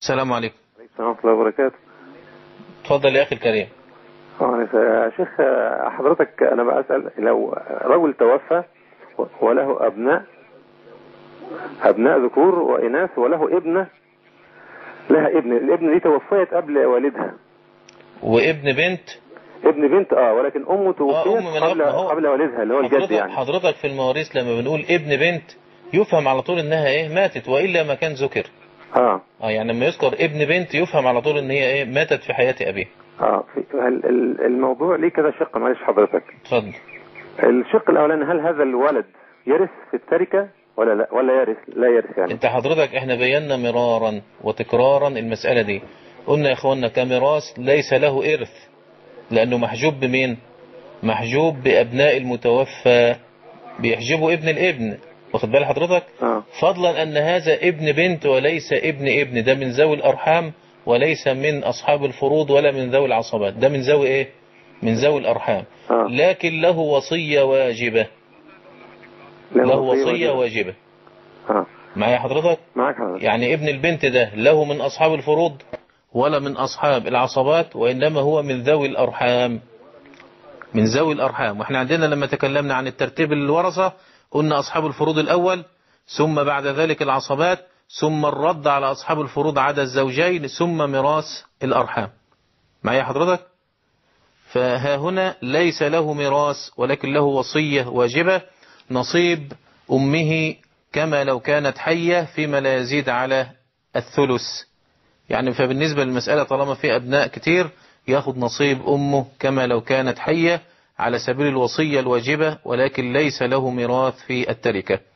السلام عليكم السلام ورحمة الله وبركاته اتفضل يا أخي الكريم آه، يا شيخ آه، حضرتك أنا بسأل لو رجل توفى وله أبناء أبناء ذكور وإناث وله ابنة لها ابن الابن دي توفيت قبل والدها وابن بنت ابن بنت اه ولكن امه آه، توفيت أم من قبل أب- هو- قبل والدها اللي هو الجد حضرتك, يعني حضرتك في المواريث لما بنقول ابن بنت يفهم على طول انها ايه ماتت وإلا ما كان ذكر اه اه يعني لما يذكر ابن بنت يفهم على طول ان هي ايه ماتت في حياة ابيه اه في ال- ال- الموضوع ليه كذا شق معلش حضرتك اتفضل الشق الاولاني هل هذا الولد يرث في التركه ولا لا ولا يرث لا يرث يعني انت حضرتك احنا بينا مرارا وتكرارا المسألة دي قلنا يا اخوانا كميراث ليس له ارث لانه محجوب بمين محجوب بابناء المتوفى بيحجبوا ابن الابن واخد بال حضرتك اه فضلا ان هذا ابن بنت وليس ابن ابن ده من ذوي الارحام وليس من اصحاب الفروض ولا من ذوي العصبات ده من ذوي ايه من ذوي الارحام اه لكن له وصية واجبة له وصية واجبة. واجبة اه معايا حضرتك معاك حضرتك يعني ابن البنت ده له من أصحاب الفروض ولا من أصحاب العصبات وإنما هو من ذوي الأرحام من ذوي الأرحام وإحنا عندنا لما تكلمنا عن الترتيب الورثة قلنا أصحاب الفروض الأول ثم بعد ذلك العصبات ثم الرد على أصحاب الفروض عدا الزوجين ثم ميراث الأرحام معايا حضرتك فها هنا ليس له ميراث ولكن له وصية واجبة نصيب أمه كما لو كانت حية فيما لا يزيد على الثلث يعني فبالنسبة للمسألة طالما في أبناء كتير ياخد نصيب أمه كما لو كانت حية على سبيل الوصية الواجبة ولكن ليس له ميراث في التركة